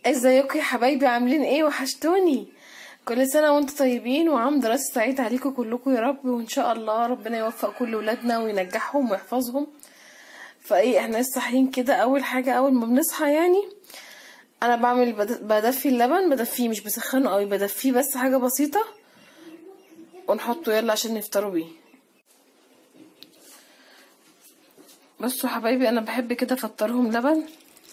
ازيكم يا حبايبي عاملين ايه وحشتوني كل سنه وانتم طيبين وعام دراسه سعيد عليكم كلكم يا رب وان شاء الله ربنا يوفق كل ولادنا وينجحهم ويحفظهم فايه احنا لسه صاحيين كده اول حاجه اول ما بنصحى يعني انا بعمل بد- بدفي اللبن بدفيه مش بسخنه قوي بدفيه بس حاجه بسيطه ونحطه يلا عشان نفطروا بيه بصوا حبايبي انا بحب كده افطرهم لبن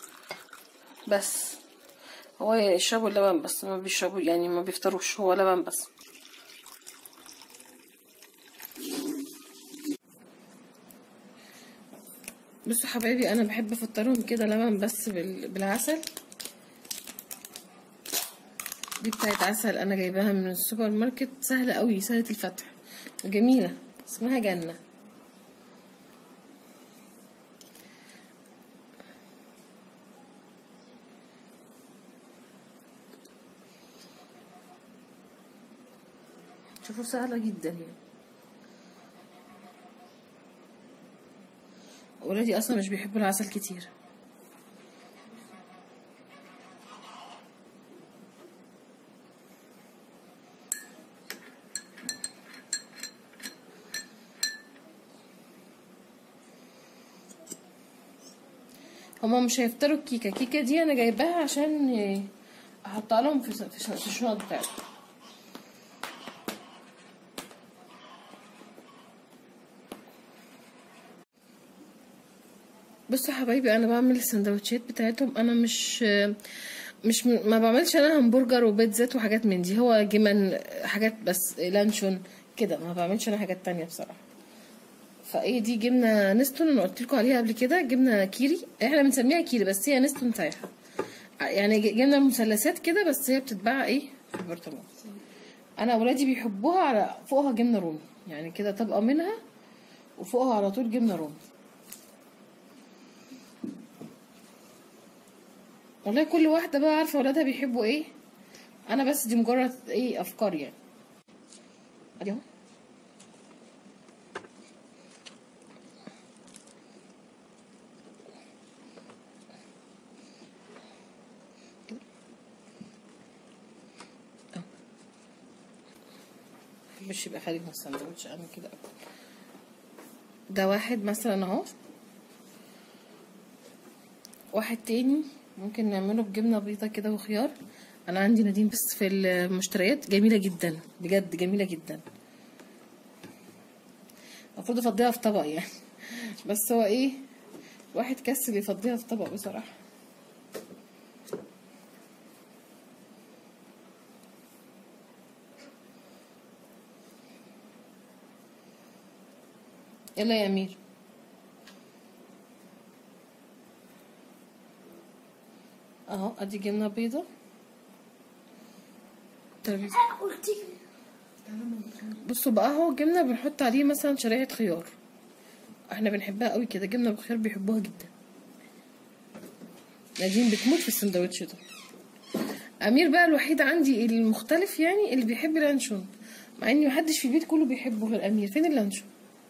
بس هو يشربوا اللبن بس ما بيشربوا يعني ما بيفطروش هو لبن بس بصوا حبايبي انا بحب افطرهم كده لبن بس بال- بالعسل دي بتاعت عسل انا جايباها من السوبر ماركت سهله قوي سهله الفتح وجميله اسمها جنه شوفوا سهله جدا يعني ولادي اصلا مش بيحبوا العسل كتير هما مش هيفطروا الكيكه الكيكه دي انا جايباها عشان احطها لهم في في في الشنط بتاعتهم بصوا يا حبايبي انا بعمل السندوتشات بتاعتهم انا مش مش ما بعملش انا همبرجر وبيتزات وحاجات من دي هو جبن حاجات بس لانشون كده ما بعملش انا حاجات تانية بصراحه فايه دي جبنه نستون انا قلت لكم عليها قبل كده جبنه كيري احنا بنسميها كيري بس هي نستون سايحه يعني جبنه مثلثات كده بس هي بتتباع ايه في البرطمان انا ولادي بيحبوها على فوقها جبنه رومي يعني كده طبقه منها وفوقها على طول جبنه رومي والله كل واحدة بقى عارفة ولادها بيحبوا ايه انا بس دي مجرد ايه افكار يعني ادي اهو كده. اهو. مش يبقى خارج من الساندوتش اعمل كده أكتر. ده واحد مثلا اهو واحد تاني ممكن نعمله بجبنه بيضه كده وخيار انا عندي نادين بس في المشتريات جميله جدا بجد جميله جدا المفروض افضيها في طبق يعني بس هو ايه واحد كسل يفضيها في طبق بصراحه يلا يا امير اهو ادي جبنه بيضه ترابيزه بصوا بقى اهو جبنه بنحط عليه مثلا شريحه خيار احنا بنحبها قوي كده جبنه بالخيار بيحبوها جدا نادين بتموت في السندوتش ده امير بقى الوحيد عندي المختلف يعني اللي بيحب اللانشون مع ان محدش في البيت كله بيحبه غير امير فين اللانشون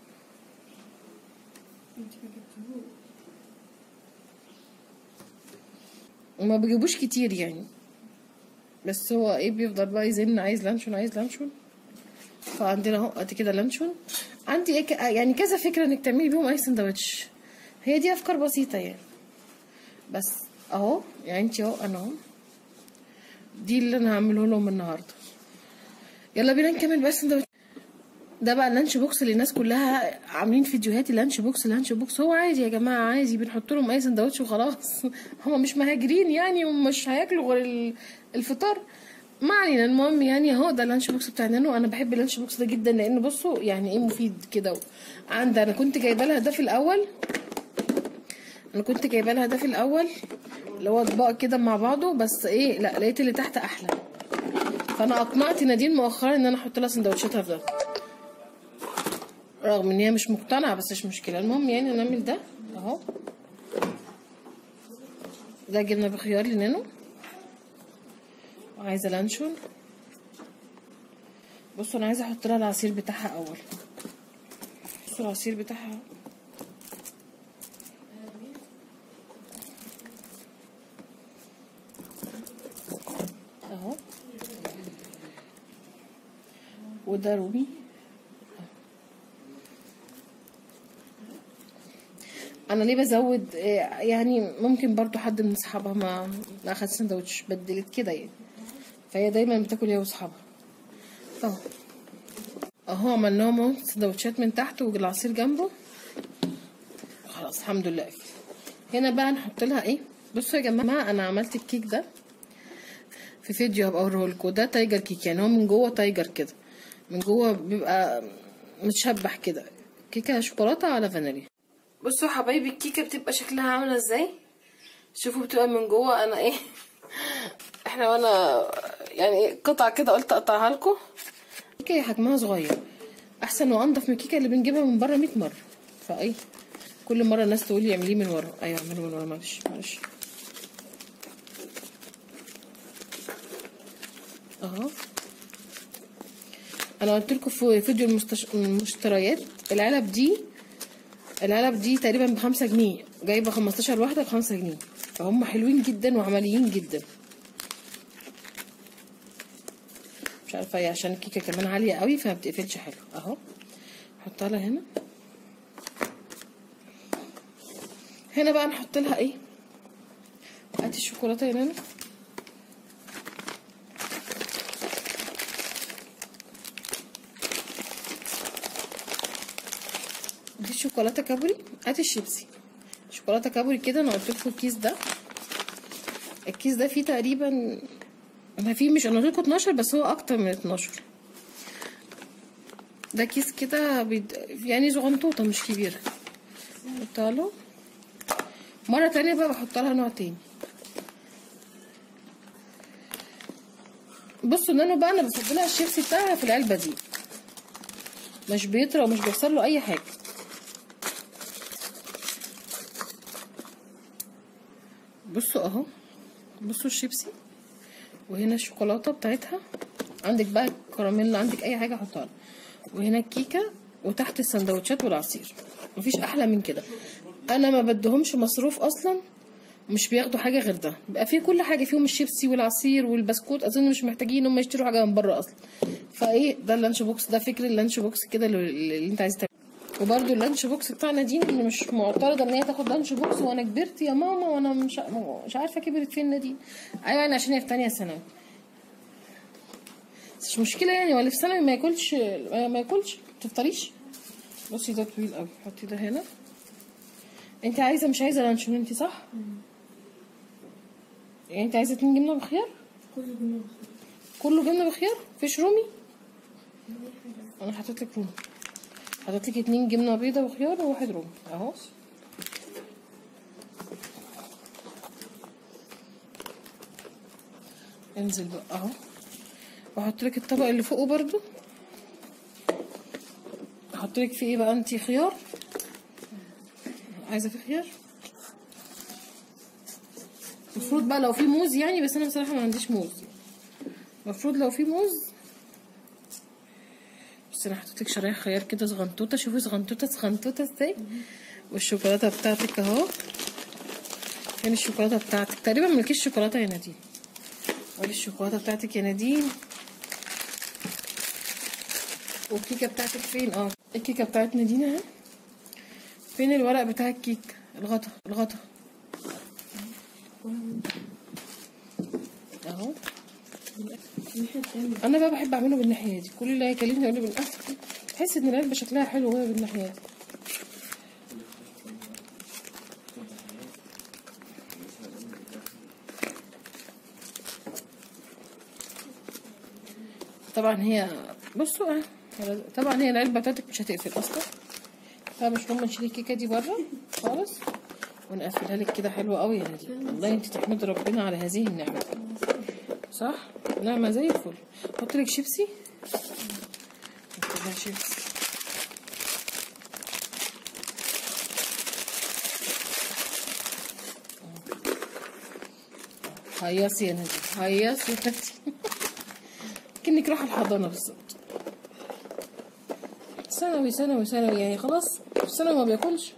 وما بيجيبوش كتير يعني بس هو ايه بيفضل بقى يزن عايز لانشون عايز لانشون فعندنا اهو قد كده لانشون عندي إيه ك- يعني كذا فكره انك تعملي بيهم اي سندوتش هي دي افكار بسيطه يعني بس اهو يعني انت اهو انا اهو دي اللي انا هعمله لهم النهارده يلا بينا نكمل بقى السندوتش ده بقى اللانش بوكس اللي الناس كلها عاملين فيديوهات اللانش بوكس اللانش بوكس هو عادي يا جماعه عادي بنحط لهم اي سندوتش وخلاص هما مش مهاجرين يعني ومش هياكلوا غير ال- الفطار ما علينا المهم يعني اهو ده اللانش بوكس بتاع نانو انا بحب اللانش بوكس ده جدا لان بصوا يعني ايه مفيد كده عندي انا كنت جايبه لها ده في الاول انا كنت جايبه لها ده في الاول اللي هو اطباق كده مع بعضه بس ايه لا لقيت اللي تحت احلى فانا اقنعت نادين مؤخرا ان انا احط لها سندوتشاتها في ده رغم ان هي مش مقتنعه بس مش مشكله المهم يعني نعمل ده اهو ده جبنه بخيار لنانو وعايزه لانشون بصوا انا عايزه احط لها العصير بتاعها اول بصوا العصير بتاعها وده رومي انا ليه بزود آه، يعني ممكن برضو حد من اصحابها ما ما اخد سندوتش بدلت كده يعني فهي دايما بتاكل هي واصحابها اهو اهو عملناهم اهو سندوتشات من تحت والعصير جنبه خلاص الحمد لله هنا بقى نحط لها ايه بصوا يا جماعه انا عملت الكيك ده في فيديو هبقى اوريه لكم ده تايجر كيك يعني هو من جوه تايجر كده من جوه بيبقى متشبح كده كيكه شوكولاته على فانيليا بصوا يا حبايبي الكيكه بتبقى شكلها عامله ازاي شوفوا بتبقى من جوه انا ايه احنا وانا يعني قطع كده قلت اقطعها لكم الكيكه حجمها صغير احسن وانضف من الكيكه اللي بنجيبها من بره 100 مره فايه كل مره الناس تقول لي اعمليه من ورا ايوه اعمله من ورا معلش معلش اهو انا قلت لكم في فيديو المستش... المشتريات العلب دي العلب دي تقريبا بخمسة جنيه جايبه 15 واحده بخمسة جنيه فهم حلوين جدا وعمليين جدا مش عارفه ايه عشان الكيكه كمان عاليه قوي فما بتقفلش حلو اهو احطها لها هنا هنا بقى نحط لها ايه هاتي الشوكولاته هنا دي شوكولاته كابوري هاتي الشيبسي شوكولاته كابوري كده انا قلت لكم الكيس ده الكيس ده فيه تقريبا ما فيه مش انا قلت لكم 12 بس هو اكتر من 12 ده كيس كده بيد... يعني صغنطوطه مش كبيره احطها له مرة تانية بقى بحط لها نوع تاني بصوا ان انا بقى انا بفضلها الشيبسي بتاعها في العلبة دي مش بيطرى ومش بيحصل له اي حاجة بصوا اهو بصوا الشيبسي وهنا الشوكولاتة بتاعتها عندك بقى كراميل عندك اي حاجة حطها وهنا الكيكة وتحت السندوتشات والعصير مفيش احلى من كده انا ما بدهمش مصروف اصلا مش بياخدوا حاجه غير ده بيبقى فيه كل حاجه فيهم الشيبسي والعصير والبسكوت اظن مش محتاجين ان هم يشتروا حاجه من بره اصلا فايه ده اللانش بوكس ده فكر اللانش بوكس كده اللي, اللي انت عايز تعمله وبرده اللانش بوكس بتاعنا دي اللي مش معترضه ان هي تاخد لانش بوكس وانا كبرت يا ماما وانا مش مش عارفه كبرت فين نادين ايوه يعني عشان هي في تانية ثانوي بس مش مشكله يعني ولا في ثانوي ما ياكلش ما ياكلش ما تفطريش بصي ده طويل قوي حطي ده هنا انت عايزه مش عايزه لانشون انت صح يعني انت عايزه اتنين جبنه بخيار كله جنيه كله جبنه بخيار فيش رومي انا حطيت لك رومي حطيت لك اتنين جبنه بيضه وخيار وواحد رومي اهو انزل بقى اهو واحط لك الطبق اللي فوقه برضو احط لك فيه ايه بقى انتي خيار عايزه فيه خيار المفروض بقى لو في موز يعني بس انا بصراحه ما عنديش موز المفروض لو في موز بس انا حطيت لك شرايح خيار كده صغنطوطه شوفي صغنطوطه صغنطوطه ازاي والشوكولاته بتاعتك اهو فين الشوكولاته بتاعتك تقريبا ملكيش شوكولاته يا نادين ادي الشوكولاته بتاعتك يا نادين والكيكه بتاعتك فين اه الكيكه بتاعت نادين اهي فين الورق بتاع الكيك الغطا الغطا اهو الناحية التانية انا بقى بحب اعمله بالناحيه دي كل اللي هيكلمني يقول لي بالناحيه تحس ان العلبه شكلها حلو وهي بالناحيه دي طبعا هي بصوا اه طبعا هي العلبه بتاعتك مش هتقفل اصلا فمش مهم نشيل الكيكه دي بره خالص ونقفلها لك كده حلوه قوي يعني والله انت تحمد ربنا على هذه النعمه صح نعمه زي الفل حط لك شيبسي حط لها شيبسي هيصي يا نادي هيصي يا نادي كأنك رايحة الحضانة بالظبط ثانوي ثانوي ثانوي يعني خلاص في ثانوي ما بياكلش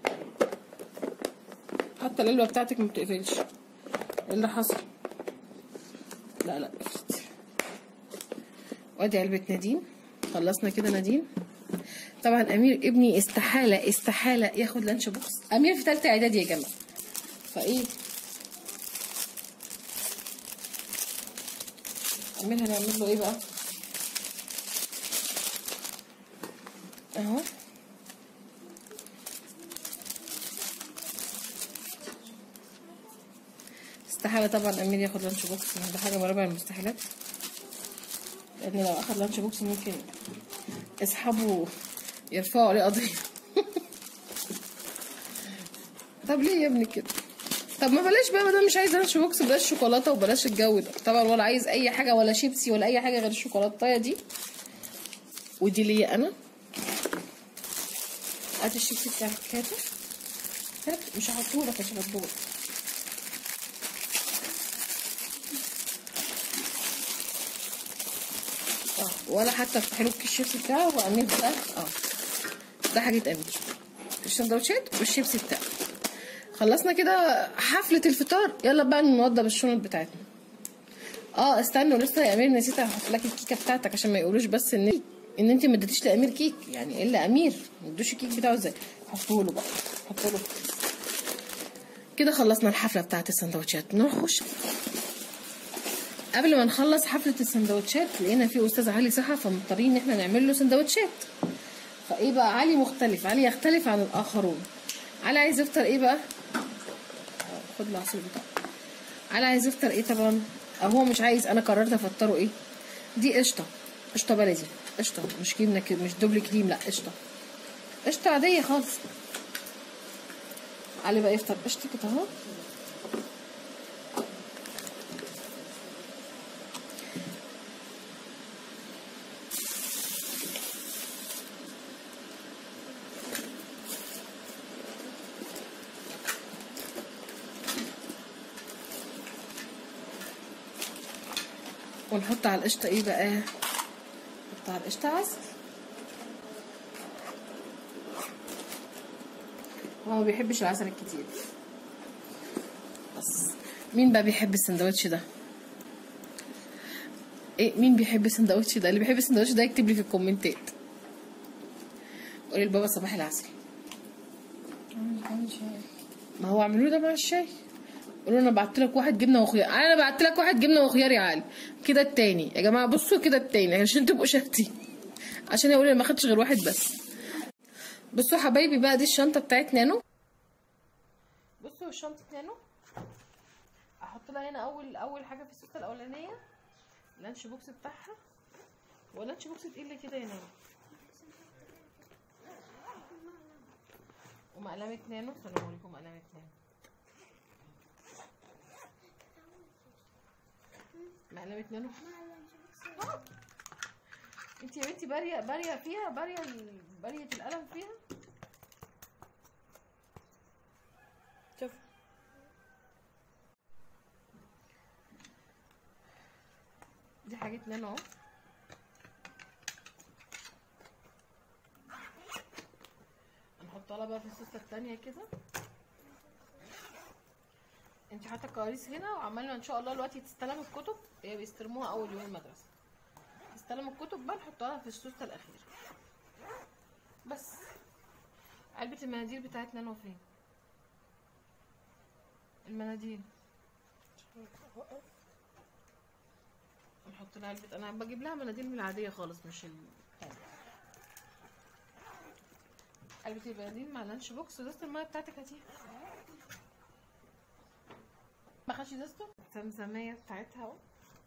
حتى العلبة بتاعتك ما بتقفلش ايه اللي حصل لا لا قفلت وادي علبة نادين خلصنا كده نادين طبعا امير ابني استحاله استحاله ياخد لانش بوكس امير في ثالثه اعدادي يا جماعه فايه امير هنعمل له ايه بقى اهو استحالة طبعا أمير ياخد لانش بوكس ده حاجة من رابع المستحيلات لأن لو أخد لانش بوكس ممكن أصحابه يرفعوا عليه قضية طب ليه يا ابني كده طب ما بلاش بقى ما دام مش عايز لانش بوكس بلاش شوكولاتة وبلاش الجو ده طبعا ولا عايز أي حاجة ولا شيبسي ولا أي حاجة غير الشوكولاتاية دي ودي ليا أنا هات الشيبسي بتاع الكاتب هات مش هحطهولك عشان الدور اه ولا حتى افتح له الشيبسي بتاعه وامير بقى اه ده حاجه امير السندوتشات والشيبسي بتاعه خلصنا كده حفله الفطار يلا بقى نوضب الشنط بتاعتنا اه استنوا لسه يا امير نسيت احط لك الكيكه بتاعتك عشان ما يقولوش بس ان ان انت ما اديتيش لامير كيك يعني الا امير ما ادوش الكيك بتاعه ازاي حطوا له بقى حطوا له كده خلصنا الحفله بتاعت السندوتشات نخش قبل ما نخلص حفله السندوتشات لقينا في استاذ علي صحه فمضطرين ان احنا نعمل له سندوتشات فايه بقى علي مختلف علي يختلف عن الاخرون علي عايز يفطر ايه بقى آه، خد العصير بتاعه علي عايز يفطر ايه طبعا او هو مش عايز انا قررت افطره ايه دي قشطه قشطه بلدي قشطه مش كريم نك- مش دبل كريم لا قشطه قشطه عاديه خالص علي بقى يفطر قشطه كده اهو ونحط على القشطة ايه بقى نحط على القشطة عسل هو ما بيحبش العسل الكتير بس مين بقى بيحب السندوتش ده ايه مين بيحب السندوتش ده اللي بيحب السندوتش ده يكتب لي في الكومنتات قولي لبابا صباح العسل ما هو اعملوا ده مع الشاي قولوا انا بعت لك واحد جبنه وخيار انا بعت لك واحد جبنه وخيار يا علي كده التاني يا جماعه بصوا كده التاني عشان تبقوا شاهدين عشان يقول انا ما خدتش غير واحد بس بصوا يا حبايبي بقى دي الشنطه بتاعت نانو بصوا شنطه نانو احط لها هنا اول اول حاجه في السته الاولانيه اللانش بوكس بتاعها واللانش بوكس تقيل كده يا نانو ومقلمه نانو سلام عليكم مقلمه نانو مقلمة نانو آه. انت يا بنتي باريه باريه فيها باريه ال- باريه القلم فيها شوف دي حاجة نانو اهو هنحطها لها بقى في السوسته التانية كده انت حاطه الكواليس هنا وعمالنا ان شاء الله دلوقتي تستلم الكتب هي بيستلموها اول يوم المدرسه تستلم الكتب بقى نحطها في السوسته الاخيره بس علبه المناديل بتاعتنا انا فين المناديل نحط لها علبه انا بجيب لها مناديل من العاديه خالص مش ال علبه المناديل مع لانش بوكس ودوست الميه بتاعتك هاتيها ما خدش دستو الزمزمية بتاعتها اهو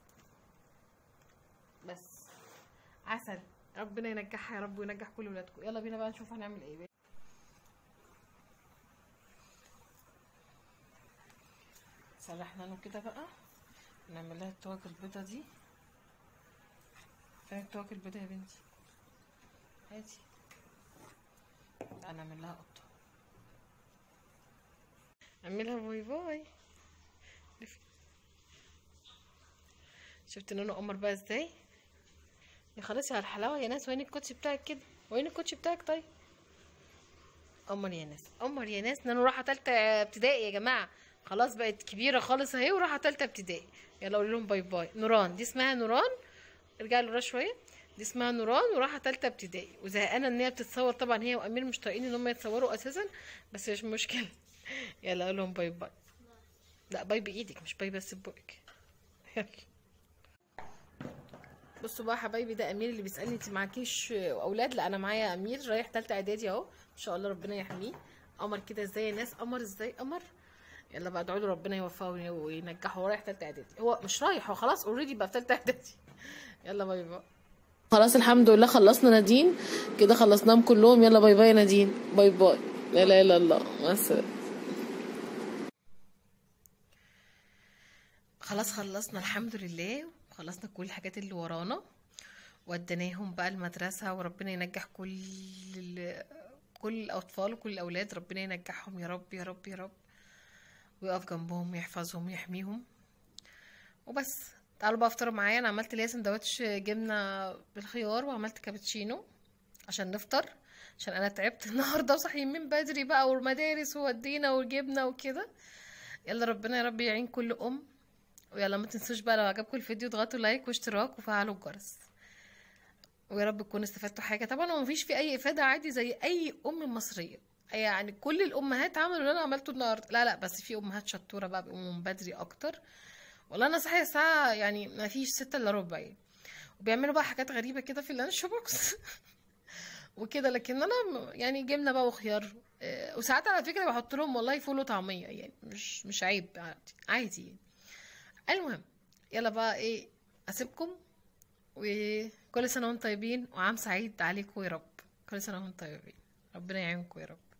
بس عسل ربنا ينجحها يا رب وينجح كل ولادكم يلا بينا بقى نشوف هنعمل ايه سرحنا له كده بقى نعمل لها التوك البيضة دي فين التوك البيضة يا بنتي هاتي تعالى نعمل لها قطة اعملها باي باي لفي. شفت نونو قمر بقى ازاي يا خلاص على الحلاوه يا ناس وين الكوتشي بتاعك كده وين الكوتشي بتاعك طيب قمر يا ناس قمر يا ناس نانو راحه تالتة ابتدائي يا جماعه خلاص بقت كبيره خالص اهي وراحه تالتة ابتدائي يلا قولي لهم باي باي نوران دي اسمها نوران ارجعي لورا شويه دي اسمها نوران وراحه تالتة ابتدائي وزهقانه ان هي بتتصور طبعا هي وامير مش طايقين ان هم يتصوروا اساسا بس مش مشكله يلا اقول لهم باي باي لا باي بايدك مش باي بس ببقك يلا بصوا بقى حبايبي ده امير اللي بيسالني انت معاكيش اولاد لا انا معايا امير رايح تالتة اعدادي اهو ان شاء الله ربنا يحميه قمر كده ازاي يا ناس قمر ازاي قمر يلا بقى ادعوا له ربنا يوفقه وينجحه هو رايح تالتة اعدادي هو مش رايح هو خلاص اوريدي بقى في تالتة اعدادي يلا باي باي خلاص الحمد لله خلصنا نادين كده خلصناهم كلهم يلا باي باي يا نادين باي باي لا اله الا الله مع السلامه خلاص خلصنا الحمد لله وخلصنا كل الحاجات اللي ورانا وديناهم بقى المدرسة وربنا ينجح كل ال... كل الأطفال وكل الأولاد ربنا ينجحهم يا رب يا رب يا رب ويقف جنبهم ويحفظهم ويحميهم وبس تعالوا بقى افطروا معايا انا عملت ليا سندوتش جبنه بالخيار وعملت كابتشينو عشان نفطر عشان انا تعبت النهارده وصاحيين من بدري بقى والمدارس وودينا وجبنا وكده يلا ربنا يا رب يعين كل ام ويلا ما تنسوش بقى لو عجبكم الفيديو اضغطوا لايك واشتراك وفعلوا الجرس ويا رب تكونوا استفدتوا حاجه طبعا هو مفيش في اي افاده عادي زي اي ام مصريه يعني كل الامهات عملوا اللي انا عملته النهارده لا لا بس في امهات شطوره بقى بيقوموا من بدري اكتر والله انا صاحيه الساعه يعني ما فيش ستة الا ربع يعني وبيعملوا بقى حاجات غريبه كده في اللانش بوكس وكده لكن انا م- يعني جبنه بقى وخيار آه، وساعات على فكره بحط لهم والله فول وطعميه يعني مش مش عيب عادي عادي يعني المهم يلا بقى ايه اسيبكم وكل سنه وانتم طيبين وعام سعيد عليكم يا رب كل سنه وانتم طيبين ربنا يعينكم يا رب